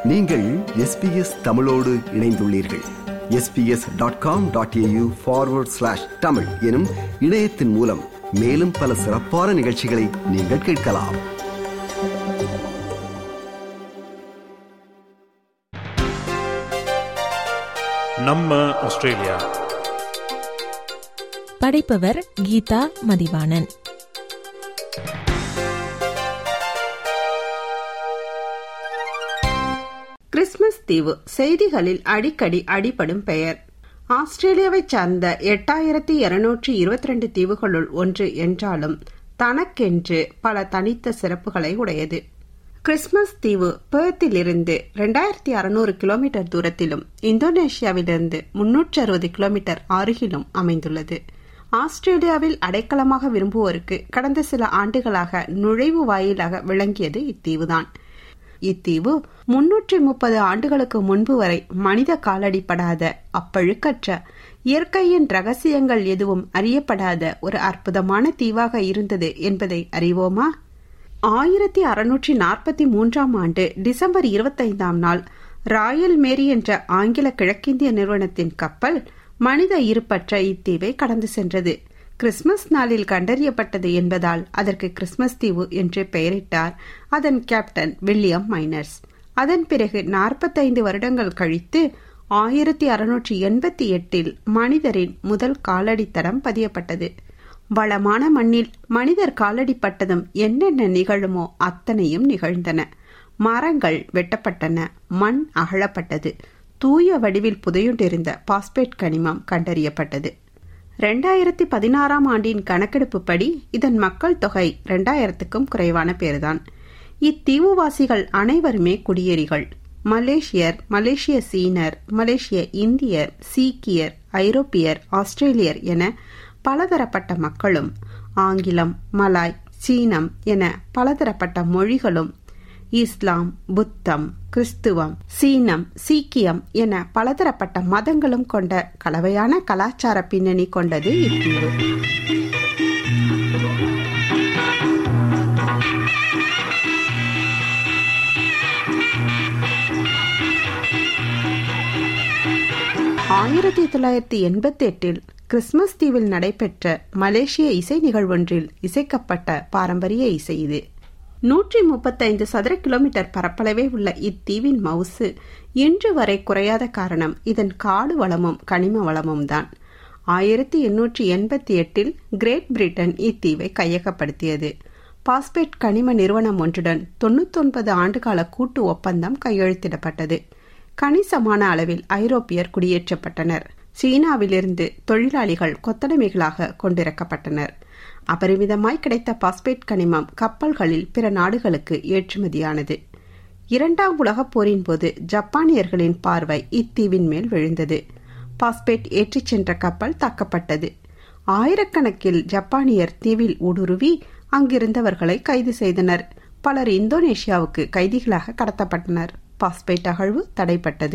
நீங்கள் எஸ்பிஎஸ் தமிழோடு இணைந்துள்ளீர்கள் SBS dot com dot AU forward slash Tamil எனும் இணையத்தின் மூலம் மேலும் பல சிறப்பான நிகழ்ச்சிகளை நீங்கள் கேட்கலாம் நம்ம ஆஸ்திரேலியா படைப்பவர் கீதா மதிவாணன் கிறிஸ்துமஸ் தீவு செய்திகளில் அடிக்கடி அடிபடும் பெயர் ஆஸ்திரேலியாவைச் சார்ந்த எட்டாயிரத்தி இருநூற்றி இருபத்தி ரெண்டு தீவுகளுள் ஒன்று என்றாலும் தனக்கென்று பல தனித்த சிறப்புகளை உடையது கிறிஸ்துமஸ் தீவு பேர்த்திலிருந்து இரண்டாயிரத்தி அறுநூறு கிலோமீட்டர் தூரத்திலும் இந்தோனேஷியாவிலிருந்து முன்னூற்றி அறுபது கிலோமீட்டர் அருகிலும் அமைந்துள்ளது ஆஸ்திரேலியாவில் அடைக்கலமாக விரும்புவோருக்கு கடந்த சில ஆண்டுகளாக நுழைவு வாயிலாக விளங்கியது இத்தீவுதான் இத்தீவு முன்னூற்றி முப்பது ஆண்டுகளுக்கு முன்பு வரை மனித காலடிப்படாத அப்பழுக்கற்ற இயற்கையின் ரகசியங்கள் எதுவும் அறியப்படாத ஒரு அற்புதமான தீவாக இருந்தது என்பதை அறிவோமா ஆயிரத்தி அறுநூற்றி நாற்பத்தி மூன்றாம் ஆண்டு டிசம்பர் இருபத்தைந்தாம் நாள் ராயல் மேரி என்ற ஆங்கில கிழக்கிந்திய நிறுவனத்தின் கப்பல் மனித இருப்பற்ற இத்தீவை கடந்து சென்றது கிறிஸ்துமஸ் நாளில் கண்டறியப்பட்டது என்பதால் அதற்கு கிறிஸ்துமஸ் தீவு என்று பெயரிட்டார் அதன் கேப்டன் வில்லியம் மைனர்ஸ் அதன் பிறகு நாற்பத்தைந்து வருடங்கள் கழித்து ஆயிரத்தி அறுநூற்றி எண்பத்தி எட்டில் மனிதரின் முதல் காலடி தடம் பதியப்பட்டது வளமான மண்ணில் மனிதர் காலடிப்பட்டதும் என்னென்ன நிகழுமோ அத்தனையும் நிகழ்ந்தன மரங்கள் வெட்டப்பட்டன மண் அகழப்பட்டது தூய வடிவில் புதையுண்டிருந்த பாஸ்பேட் கனிமம் கண்டறியப்பட்டது ரெண்டாயிரத்தி பதினாறாம் ஆண்டின் கணக்கெடுப்புப்படி இதன் மக்கள் தொகை ரெண்டாயிரத்துக்கும் குறைவான பேர்தான் இத்தீவுவாசிகள் அனைவருமே குடியேறிகள் மலேசியர் மலேசிய சீனர் மலேசிய இந்தியர் சீக்கியர் ஐரோப்பியர் ஆஸ்திரேலியர் என பலதரப்பட்ட மக்களும் ஆங்கிலம் மலாய் சீனம் என பலதரப்பட்ட மொழிகளும் இஸ்லாம் புத்தம் கிறிஸ்துவம் சீனம் சீக்கியம் என பலதரப்பட்ட மதங்களும் கொண்ட கலவையான கலாச்சார பின்னணி கொண்டது இத்தீவு ஆயிரத்தி தொள்ளாயிரத்தி எண்பத்தி எட்டில் கிறிஸ்துமஸ் தீவில் நடைபெற்ற மலேசிய இசை நிகழ்வொன்றில் இசைக்கப்பட்ட பாரம்பரிய இசை இது நூற்றி முப்பத்தைந்து சதுர கிலோமீட்டர் பரப்பளவே உள்ள இத்தீவின் மவுசு இன்று வரை குறையாத காரணம் இதன் காடு வளமும் கனிம வளமும் தான் ஆயிரத்தி எண்ணூற்றி எண்பத்தி எட்டில் கிரேட் பிரிட்டன் இத்தீவை கையகப்படுத்தியது பாஸ்பேட் கனிம நிறுவனம் ஒன்றுடன் தொண்ணூத்தொன்பது ஆண்டுகால கூட்டு ஒப்பந்தம் கையெழுத்திடப்பட்டது கணிசமான அளவில் ஐரோப்பியர் குடியேற்றப்பட்டனர் சீனாவிலிருந்து தொழிலாளிகள் கொத்தடிமைகளாக கொண்டிறக்கப்பட்டனர் அபரிமிதமாய் கிடைத்த பாஸ்பேட் கனிமம் கப்பல்களில் பிற நாடுகளுக்கு ஏற்றுமதியானது இரண்டாம் உலகப் போரின் போது ஜப்பானியர்களின் பார்வை இத்தீவின் மேல் விழுந்தது பாஸ்பேட் ஏற்றிச் சென்ற கப்பல் தாக்கப்பட்டது ஆயிரக்கணக்கில் ஜப்பானியர் தீவில் ஊடுருவி அங்கிருந்தவர்களை கைது செய்தனர் பலர் இந்தோனேஷியாவுக்கு கைதிகளாக கடத்தப்பட்டனர் பாஸ்பேட் அகழ்வு தடைப்பட்டது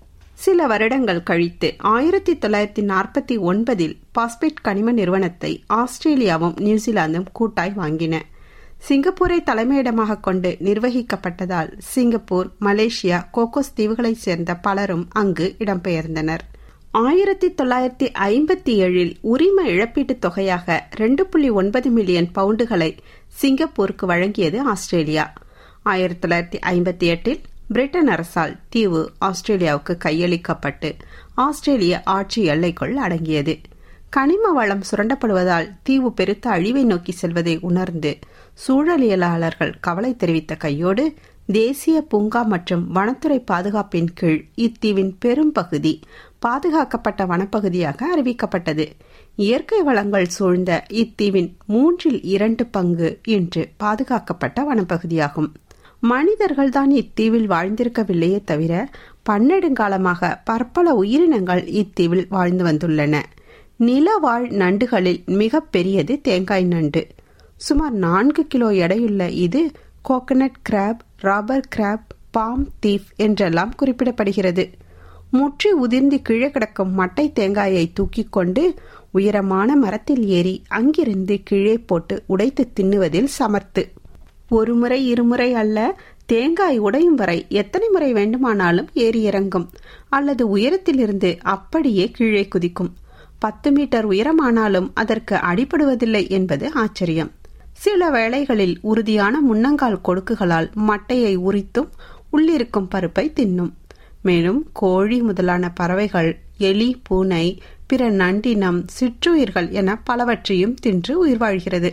சில வருடங்கள் கழித்து ஆயிரத்தி தொள்ளாயிரத்தி நாற்பத்தி ஒன்பதில் பாஸ்பேட் கனிம நிறுவனத்தை ஆஸ்திரேலியாவும் நியூசிலாந்தும் கூட்டாய் வாங்கின சிங்கப்பூரை தலைமையிடமாக கொண்டு நிர்வகிக்கப்பட்டதால் சிங்கப்பூர் மலேசியா கோகோஸ் தீவுகளைச் சேர்ந்த பலரும் அங்கு இடம்பெயர்ந்தனர் ஆயிரத்தி தொள்ளாயிரத்தி ஐம்பத்தி ஏழில் உரிம இழப்பீட்டுத் தொகையாக ரெண்டு புள்ளி ஒன்பது மில்லியன் பவுண்டுகளை சிங்கப்பூருக்கு வழங்கியது ஆஸ்திரேலியா ஆயிரத்தி தொள்ளாயிரத்தி ஐம்பத்தி எட்டில் பிரிட்டன் அரசால் தீவு ஆஸ்திரேலியாவுக்கு கையளிக்கப்பட்டு ஆஸ்திரேலிய ஆட்சி எல்லைக்குள் அடங்கியது கனிம வளம் சுரண்டப்படுவதால் தீவு பெருத்த அழிவை நோக்கி செல்வதை உணர்ந்து சூழலியலாளர்கள் கவலை தெரிவித்த கையோடு தேசிய பூங்கா மற்றும் வனத்துறை பாதுகாப்பின் கீழ் இத்தீவின் பெரும் பகுதி பாதுகாக்கப்பட்ட வனப்பகுதியாக அறிவிக்கப்பட்டது இயற்கை வளங்கள் சூழ்ந்த இத்தீவின் மூன்றில் இரண்டு பங்கு இன்று பாதுகாக்கப்பட்ட வனப்பகுதியாகும் மனிதர்கள்தான் இத்தீவில் வாழ்ந்திருக்கவில்லையே தவிர பன்னெடுங்காலமாக பற்பல உயிரினங்கள் இத்தீவில் வாழ்ந்து வந்துள்ளன நிலவாழ் நண்டுகளில் மிக பெரியது தேங்காய் நண்டு சுமார் நான்கு கிலோ எடையுள்ள இது coconut crab robber crab palm thief என்றெல்லாம் குறிப்பிடப்படுகிறது முற்றி உதிர்ந்து கீழே கிடக்கும் மட்டை தேங்காயை தூக்கி கொண்டு உயரமான மரத்தில் ஏறி அங்கிருந்து கீழே போட்டு உடைத்து தின்னுவதில் சமர்த்து ஒருமுறை இருமுறை அல்ல தேங்காய் உடையும் வரை எத்தனை முறை வேண்டுமானாலும் ஏறி இறங்கும் அல்லது உயரத்திலிருந்து அப்படியே கீழே குதிக்கும் பத்து மீட்டர் உயரமானாலும் அதற்கு அடிபடுவதில்லை என்பது ஆச்சரியம் சில வேளைகளில் உறுதியான முன்னங்கால் கொடுக்குகளால் மட்டையை உரித்தும் உள்ளிருக்கும் பருப்பை தின்னும் மேலும் கோழி முதலான பறவைகள் எலி பூனை பிற நண்டினம் சிற்றுயிர்கள் என பலவற்றையும் தின்று உயிர் வாழ்கிறது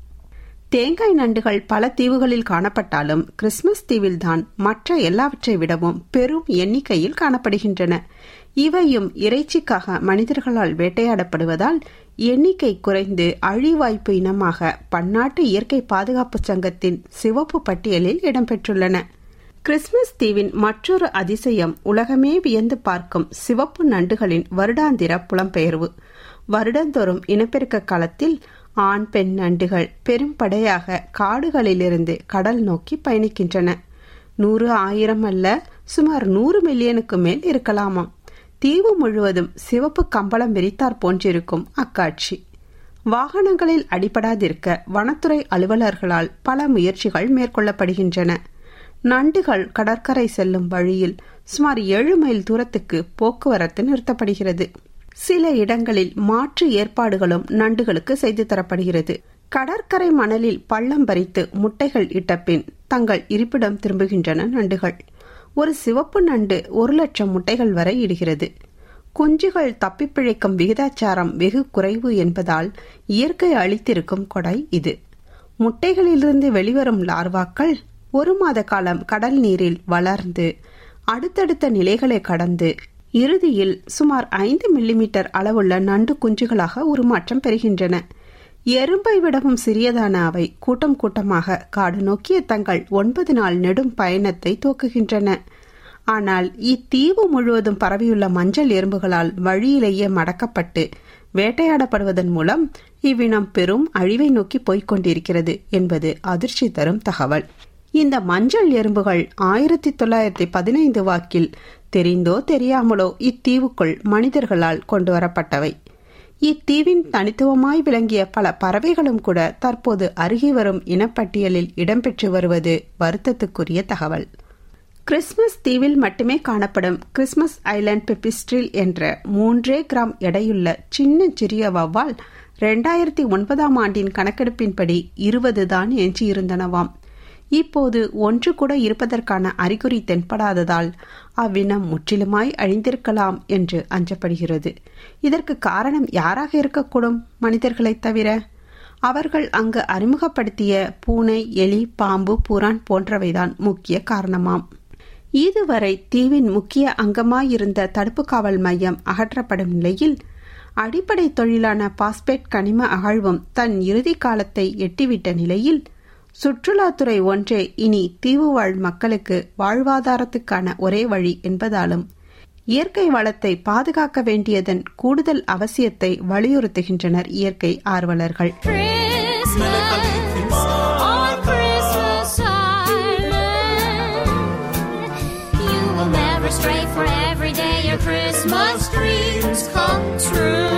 தேங்காய் நண்டுகள் பல தீவுகளில் காணப்பட்டாலும் கிறிஸ்துமஸ் தீவில்தான் மற்ற எல்லாவற்றை விடவும் பெரும் எண்ணிக்கையில் காணப்படுகின்றன இவையும் இறைச்சிக்காக மனிதர்களால் வேட்டையாடப்படுவதால் எண்ணிக்கை குறைந்து அழிவாய்ப்பு இனமாக பன்னாட்டு இயற்கை பாதுகாப்பு சங்கத்தின் சிவப்பு பட்டியலில் இடம்பெற்றுள்ளன கிறிஸ்துமஸ் தீவின் மற்றொரு அதிசயம் உலகமே வியந்து பார்க்கும் சிவப்பு நண்டுகளின் வருடாந்திர புலம்பெயர்வு வருடந்தோறும் இனப்பெருக்க காலத்தில் ஆண் பெண் நண்டுகள் பெரும்படையாக காடுகளிலிருந்து கடல் நோக்கி பயணிக்கின்றன நூறு ஆயிரம் அல்ல சுமார் நூறு மில்லியனுக்கு மேல் இருக்கலாமாம் தீவு முழுவதும் சிவப்பு கம்பளம் விரித்தார் போன்றிருக்கும் அக்காட்சி வாகனங்களில் அடிபடாதிருக்க வனத்துறை அலுவலர்களால் பல முயற்சிகள் மேற்கொள்ளப்படுகின்றன நண்டுகள் கடற்கரை செல்லும் வழியில் சுமார் ஏழு மைல் தூரத்துக்கு போக்குவரத்து நிறுத்தப்படுகிறது சில இடங்களில் மாற்று ஏற்பாடுகளும் நண்டுகளுக்கு செய்து தரப்படுகிறது கடற்கரை மணலில் பள்ளம் பறித்து முட்டைகள் இட்ட பின் தங்கள் இருப்பிடம் திரும்புகின்றன நண்டுகள் ஒரு சிவப்பு நண்டு ஒரு லட்சம் முட்டைகள் வரை இடுகிறது குஞ்சுகள் தப்பிப்பிழைக்கும் விகிதாச்சாரம் வெகு குறைவு என்பதால் இயற்கை அளித்திருக்கும் கொடை இது முட்டைகளிலிருந்து வெளிவரும் லார்வாக்கள் ஒரு மாத காலம் கடல் நீரில் வளர்ந்து அடுத்தடுத்த நிலைகளை கடந்து இறுதியில் சுமார் ஐந்து மில்லிமீட்டர் அளவுள்ள நண்டு குஞ்சுகளாக உருமாற்றம் பெறுகின்றன எறும்பை விடவும் சிறியதான அவை கூட்டம் கூட்டமாக காடு நோக்கிய தங்கள் ஒன்பது நாள் நெடும் பயணத்தை துவக்குகின்றன ஆனால் இத்தீவு முழுவதும் பரவியுள்ள மஞ்சள் எறும்புகளால் வழியிலேயே மடக்கப்பட்டு வேட்டையாடப்படுவதன் மூலம் இவ்வினம் பெரும் அழிவை நோக்கி போய்க் கொண்டிருக்கிறது என்பது அதிர்ச்சி தரும் தகவல் இந்த மஞ்சள் எறும்புகள் ஆயிரத்தி தொள்ளாயிரத்தி பதினைந்து வாக்கில் தெரிந்தோ தெரியாமலோ இத்தீவுக்குள் மனிதர்களால் கொண்டு வரப்பட்டவை இத்தீவின் தனித்துவமாய் விளங்கிய பல பறவைகளும் கூட தற்போது அருகி வரும் இனப்பட்டியலில் இடம்பெற்று வருவது வருத்தத்துக்குரிய தகவல் கிறிஸ்துமஸ் தீவில் மட்டுமே காணப்படும் கிறிஸ்துமஸ் ஐலாண்ட் பெபிஸ்ட்ரில் என்ற மூன்றே கிராம் எடையுள்ள சின்ன சிறிய வவ்வால் இரண்டாயிரத்தி ஒன்பதாம் ஆண்டின் கணக்கெடுப்பின்படி இருபது தான் எஞ்சியிருந்தனவாம் இப்போது ஒன்று கூட இருப்பதற்கான அறிகுறி தென்படாததால் அவ்வினம் முற்றிலுமாய் அழிந்திருக்கலாம் என்று அஞ்சப்படுகிறது இதற்கு காரணம் யாராக இருக்கக்கூடும் மனிதர்களைத் தவிர அவர்கள் அங்கு அறிமுகப்படுத்திய பூனை எலி பாம்பு புறான் போன்றவைதான் முக்கிய காரணமாம் இதுவரை தீவின் முக்கிய அங்கமாயிருந்த தடுப்பு காவல் மையம் அகற்றப்படும் நிலையில் அடிப்படை தொழிலான பாஸ்பேட் கனிம அகழ்வும் தன் இறுதி காலத்தை எட்டிவிட்ட நிலையில் சுற்றுலாத்துறை ஒன்றே இனி தீவு வாழ் மக்களுக்கு வாழ்வாதாரத்துக்கான ஒரே வழி என்பதாலும் இயற்கை வளத்தை பாதுகாக்க வேண்டியதன் கூடுதல் அவசியத்தை வலியுறுத்துகின்றனர் இயற்கை ஆர்வலர்கள் Christmas on Christmas Island. You will never stray for every day your Christmas dreams come true.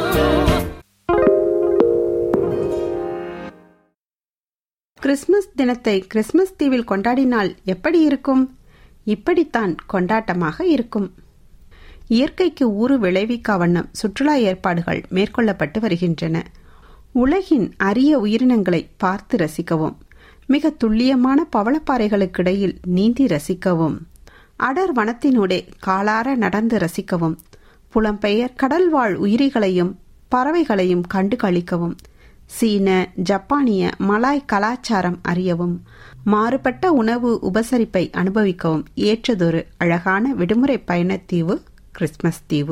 Christmas தினத்தை கிறிஸ்துமஸ் தீவில் கொண்டாடினால் எப்படி இருக்கும் இப்படித்தான் கொண்டாட்டமாக இருக்கும் இயற்கைக்கு ஊறு விளைவிக்கா வண்ணம் சுற்றுலா ஏற்பாடுகள் மேற்கொள்ளப்பட்டு வருகின்றன உலகின் அரிய உயிரினங்களை பார்த்து ரசிக்கவும் மிக துல்லியமான பவளப்பாறைகளுக்கிடையில் நீந்தி ரசிக்கவும் அடர் வனத்தினூடே காலார நடந்து ரசிக்கவும் புலம்பெயர் கடல்வாழ் உயிரிகளையும் பறவைகளையும் கண்டு களிக்கவும் சீன ஜப்பானிய மலாய் கலாச்சாரம் அறியவும் மாறுபட்ட உணவு உபசரிப்பை அனுபவிக்கவும் ஏற்றதொரு அழகான விடுமுறை பயணத்தீவு கிறிஸ்துமஸ் தீவு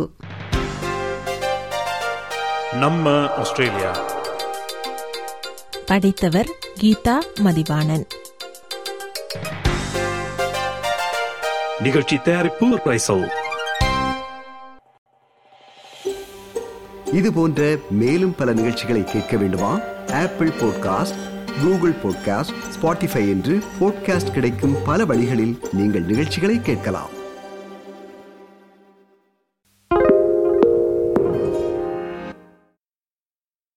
நம்ம ஆஸ்திரேலியா படித்தவர் கீதா மதிவாணன் நிகழ்ச்சி தயாரிப்பு பைசல் இது போன்ற மேலும் பல நிகழ்ச்சிகளை கேட்க வேண்டுமா Apple podcast Google podcast Spotify என்று பாட்காஸ்ட் கிடைக்கும் பல வழிகளில் நீங்கள் நிகழ்ச்சிகளை கேட்கலாம்